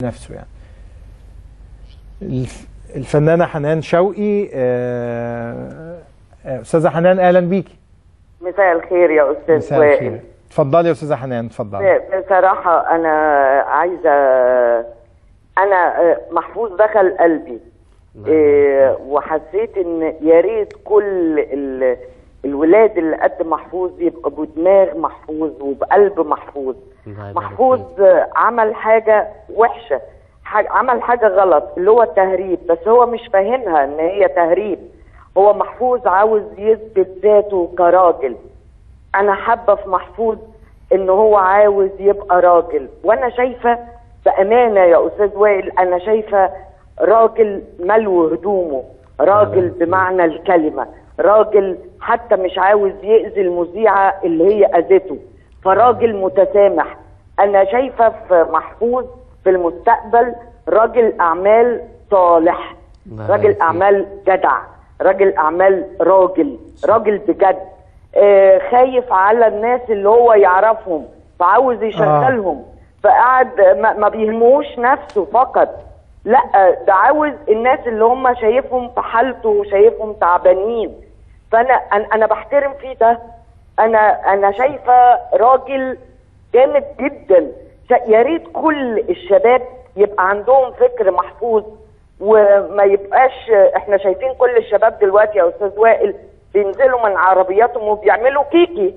نفسه يعني الف- الفنانة حنان شوقي آه، آه، أستاذة حنان أهلا بيكي مساء الخير يا استاذ مساء وائل الخير اتفضلي يا أستاذة حنان اتفضلي بصراحه انا عايزه انا محفوظ دخل قلبي إيه، وحسيت ان يا ريت كل ال- الولاد اللي قد محفوظ يبقى بدماغ محفوظ وبقلب محفوظ الله يبارك محفوظ عمل حاجه وحشه حاجة عمل حاجه غلط اللي هو التهريب بس هو مش فاهمها ان هي تهريب هو محفوظ عاوز يثبت ذاته كراجل انا حابه في محفوظ ان هو عاوز يبقى راجل وانا شايفه بامانه يا استاذ وائل انا شايفه راجل ملو هدومه راجل بمعنى الكلمه راجل حتى مش عاوز يأذي المذيعه اللي هي اذته فراجل متسامح انا شايفه في محفوظ في المستقبل راجل اعمال صالح الله راجل يبارك فيك. اعمال جدع راجل اعمال راجل راجل بجد آه خايف على الناس اللي هو يعرفهم فعاوز يشغلهم فقعد ما, ما بيهموش نفسه فقط لا ده عاوز الناس اللي هم شايفهم في حالته وشايفهم تعبانين فانا انا, أنا بحترم فيه ده انا انا شايفه راجل جامد جدا ش- يا ريت كل الشباب يبقى عندهم فكر محفوظ وما يبقاش احنا شايفين كل الشباب دلوقتي يا استاذ وائل بينزلوا من عربياتهم وبيعملوا كيكي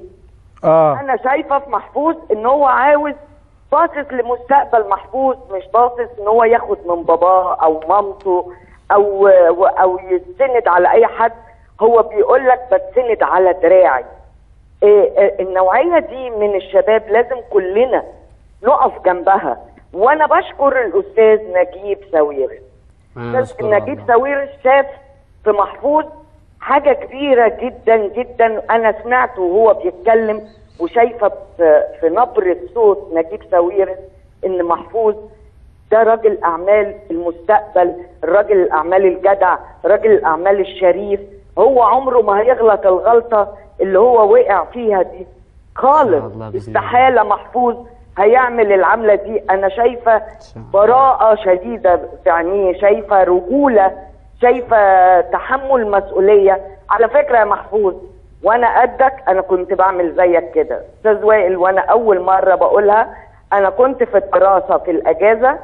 اه انا شايفه في محفوظ ان هو عاوز باصص لمستقبل محفوظ مش باصص ان هو ياخد من باباه او مامته او او يستند على اي حد هو بيقول لك بتسند على دراعي إيه إيه النوعيه دي من الشباب لازم كلنا نقف جنبها وانا بشكر الاستاذ نجيب ساويرس أنا استاذ أشكر نجيب الله. ساويرس شاف في محفوظ حاجه كبيره جدا جدا انا سمعته وهو بيتكلم وشايفه في في نبره صوت نجيب ساويرس ان محفوظ ده راجل اعمال المستقبل راجل الاعمال الجدع راجل الاعمال الشريف هو عمره ما هيغلط الغلطه اللي هو وقع فيها دي خالص الله بإذن الله. استحاله محفوظ هيعمل العمله دي انا شايفه شاء الله. براءه شديده في عينيه شايفه رجوله شايفه تحمل مسؤوليه على فكره يا محفوظ وانا قدك انا كنت بعمل زيك كده استاذ وائل وانا اول مره بقولها انا كنت في الدراسه في الاجازه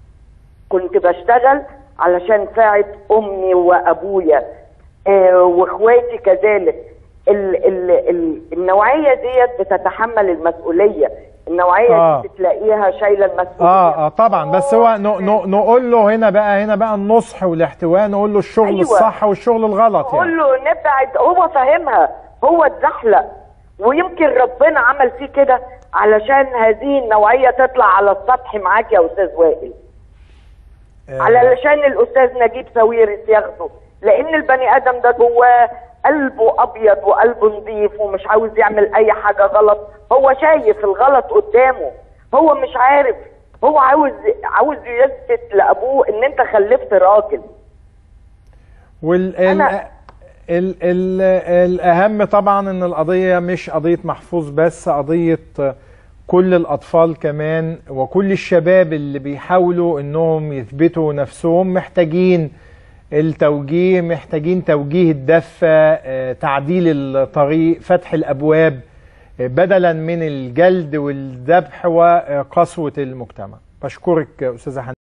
كنت بشتغل علشان ساعد امي وابويا آه، واخواتي كذلك ال ال ال النوعيه ديت بتتحمل المسؤوليه النوعيه آه. دي بتلاقيها شايله المسؤوليه اه اه طبعا بس هو ن- ن- نقول له هنا بقى هنا بقى النصح والاحتواء نقول له الشغل أيوة. الصح والشغل الغلط يعني قول له نبعد هو فاهمها هو اتزحلق ويمكن ربنا عمل فيه كده علشان هذه النوعيه تطلع على السطح معاك يا استاذ وائل آه، علشان الاستاذ نجيب ساويرس ياخده لان البني ادم ده جواه قلبه ابيض وقلبه نظيف ومش عاوز يعمل اي حاجه غلط هو شايف الغلط قدامه هو مش عارف هو عاوز عاوز يثبت لابوه ان انت خلفت راجل وال ال أنا- ال ال الأهم طبعا إن القضية مش قضية محفوظ بس قضية كل الأطفال كمان وكل الشباب اللي بيحاولوا إنهم يثبتوا نفسهم محتاجين التوجيه محتاجين توجيه الدفة آه، تعديل الطريق فتح الأبواب آه، بدلا من الجلد والذبح وقسوة المجتمع بشكرك أستاذة حنان